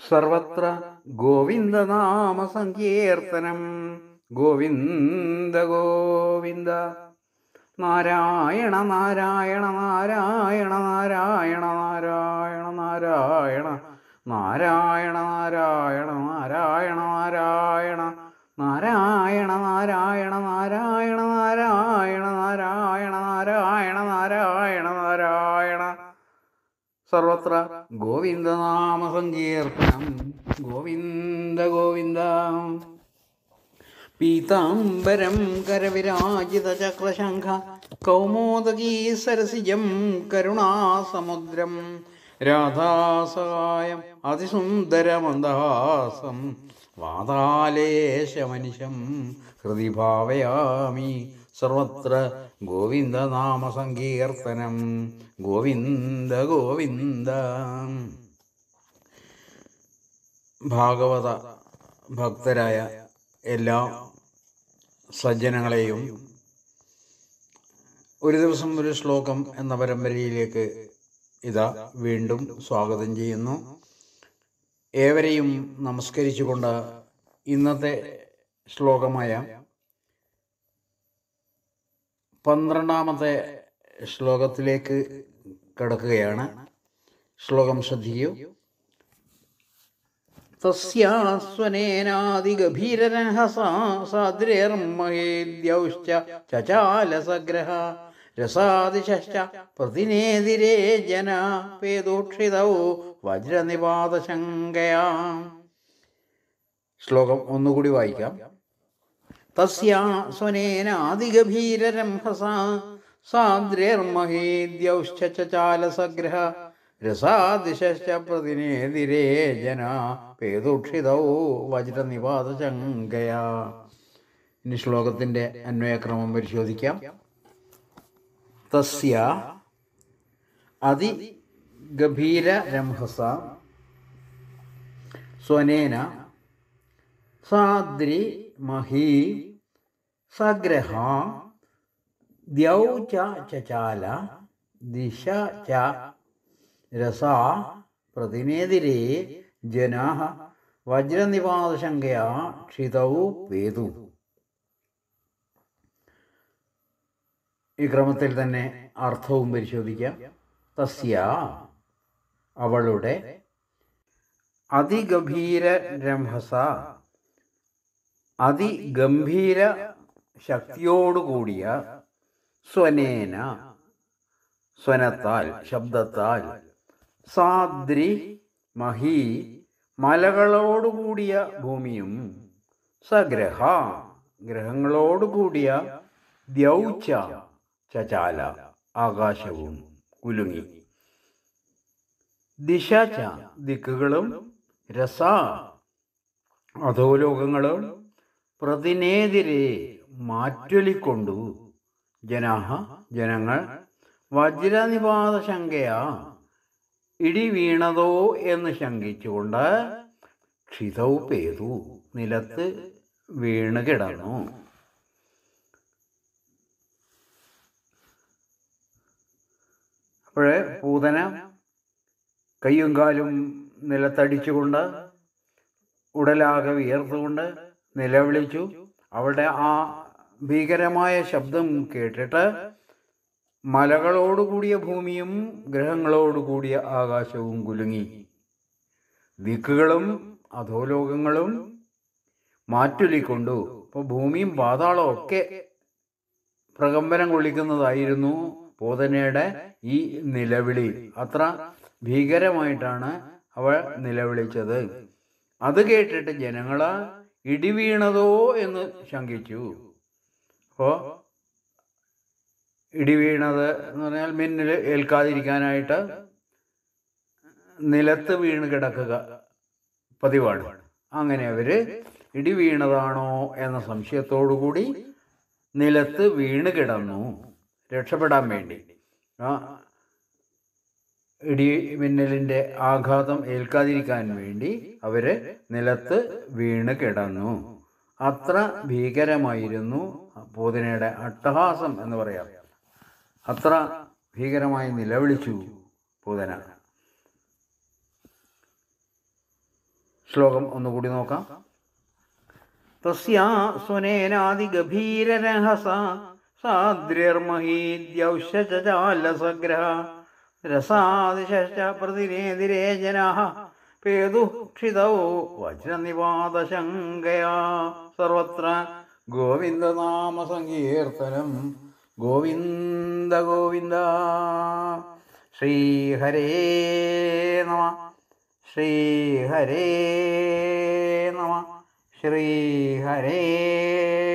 സർവത്ര ഗോവിന്ദനാമ സങ്കീർത്തനം ഗോവിന്ദ ഗോവിന്ദ നാരായണ നാരായണ നാരായണ നാരായണ നാരായണ നാരായണ നാരായണ നാരായണ നാരായണ നാരായണ നാരായണ നാരായണ നാരായണ നാരായണ നാരായണ നാരായണ നാരായണ നാരായണ സർവത്ര ഗോവിന്ദനാമ സങ്കീർത്തനം ഗോവിന്ദ ഗോവിന്ദ പീതാംബരം കരവിരാജിത ചക്രശംഖ കൗമോദകീ സരസിജം കരുണാസമുദ്രം രാധാസഹായം അതിസുന്ദരമന്ദഹാസം വാതാലേശമനിശം ഹൃദി ഭാവയാമി സർവത്ര ഗോവിന്ദനാമ സങ്കീർത്തനം ഗോവിന്ദ ഗോവിന്ദ ഭാഗവത ഭക്തരായ എല്ലാ സജ്ജനങ്ങളെയും ഒരു ദിവസം ഒരു ശ്ലോകം എന്ന പരമ്പരയിലേക്ക് ഇതാ വീണ്ടും സ്വാഗതം ചെയ്യുന്നു ഏവരെയും നമസ്കരിച്ചുകൊണ്ട് ഇന്നത്തെ ശ്ലോകമായ പന്ത്രണ്ടാമത്തെ ശ്ലോകത്തിലേക്ക് കടക്കുകയാണ് ശ്ലോകം ശ്രദ്ധിക്കൂ തസ്യാസ്വനേനാദിഗഭീരരഹസാദ്രേർമഹേദ്യൗശ്ച ചചാലസഗ്രഹ രസാദിശ്ച പ്രതിനേതിരേ ജന പേദോക്ഷിതൗ വജ്രനിപാതശങ്കയാ ശ്ലോകം ഒന്നുകൂടി വായിക്കാം തസ്യാ സ്വനേനാദിഗഭീരരംഹസാ സാദ്രേർമഹേദ്യൗശ്ച ചാലസഗ്രഹ രസാദിശ്ച പ്രതിനേതിരേ ജന പേദുക്ഷിതൗ വജ്രനിപാതശങ്കയാ ഇനി ശ്ലോകത്തിൻ്റെ അന്വയക്രമം പരിശോധിക്കാം തസ്യ അതിഗഭീരരംഹസ സ്വനേന സാദ്രി മഹീ സഗ്രഹ ദ്യൗ ച ചചാല ദിശ ച രസാ പ്രതിനേതിരേ ജനാ വജ്രനിപാതശങ്കയാ ക്ഷിതൗ പേതു ഈ ക്രമത്തിൽ തന്നെ അർത്ഥവും പരിശോധിക്കാം തസ്യ അവളുടെ അതിഗംഭീര രംഹസ അതിഗംഭീര ശക്തിയോടുകൂടിയ സ്വനേന സ്വനത്താൽ ശബ്ദത്താൽ സാദ്രി മഹി മലകളോടുകൂടിയ ഭൂമിയും സഗ്രഹ ഗ്രഹങ്ങളോടുകൂടിയ ദ്യൗച്ച ചചാല ആകാശവും കുലുങ്ങി ദിശ ച ദിക്കുകളും രസ അധോലോകങ്ങളും പ്രതിനേതിരെ മാറ്റൊലിക്കൊണ്ടു ജനാഹ ജനങ്ങൾ വജ്രനിപാത ശങ്കയാ ഇടി വീണതോ എന്ന് ശങ്കിച്ചുകൊണ്ട് ക്ഷിതൗ പേതു നിലത്ത് വീണ് കിടന്നു അപ്പോഴേ പൂതന കയ്യും കാലും നിലത്തടിച്ചുകൊണ്ട് ഉടലാകെ വിയർത്തുകൊണ്ട് നിലവിളിച്ചു അവളുടെ ആ ഭീകരമായ ശബ്ദം കേട്ടിട്ട് മലകളോടുകൂടിയ ഭൂമിയും ഗ്രഹങ്ങളോടുകൂടിയ ആകാശവും കുലുങ്ങി ദിക്കുകളും അധോലോകങ്ങളും മാറ്റൊലിക്കൊണ്ടു അപ്പോൾ ഭൂമിയും പാതാളവും ഒക്കെ പ്രകമ്പനം കൊള്ളിക്കുന്നതായിരുന്നു പോതനയുടെ ഈ നിലവിളി അത്ര ഭീകരമായിട്ടാണ് അവൾ നിലവിളിച്ചത് അത് കേട്ടിട്ട് ജനങ്ങൾ ഇടിവീണതോ എന്ന് ശങ്കിച്ചു അപ്പോൾ ഇടിവീണത് എന്ന് പറഞ്ഞാൽ മിന്നൽ ഏൽക്കാതിരിക്കാനായിട്ട് നിലത്ത് വീണ് കിടക്കുക പതിവാണ് അങ്ങനെ അവർ ഇടി വീണതാണോ എന്ന സംശയത്തോടു കൂടി നിലത്ത് വീണ് കിടന്നു രക്ഷപ്പെടാൻ വേണ്ടി ആ ഇടി മിന്നലിൻ്റെ ആഘാതം ഏൽക്കാതിരിക്കാൻ വേണ്ടി അവർ നിലത്ത് വീണ് കിടന്നു അത്ര ഭീകരമായിരുന്നു പൂതനയുടെ അട്ടഹാസം എന്ന് പറയാം അത്ര ഭീകരമായി നിലവിളിച്ചു പൂതന ശ്ലോകം ഒന്നുകൂടി നോക്കാം തസ്യാ സ്വനേനാദിഗഭീരരഹസ സാദ്ര്യർമഹീദ്യൗഷജാലസഗ്രഹ രസാദിശ പ്രതിനേതിരേ ജനാः പേതുക്ഷിതൗ വജ്രനിവാതശങ്കയാ സർവത്ര ഗോവിന്ദനാമസങ്കീർത്തനം ഗോവിന്ദ ഗോവിന്ദ ശ്രീഹരേ നമ ശ്രീഹരേ നമ ശ്രീഹരേ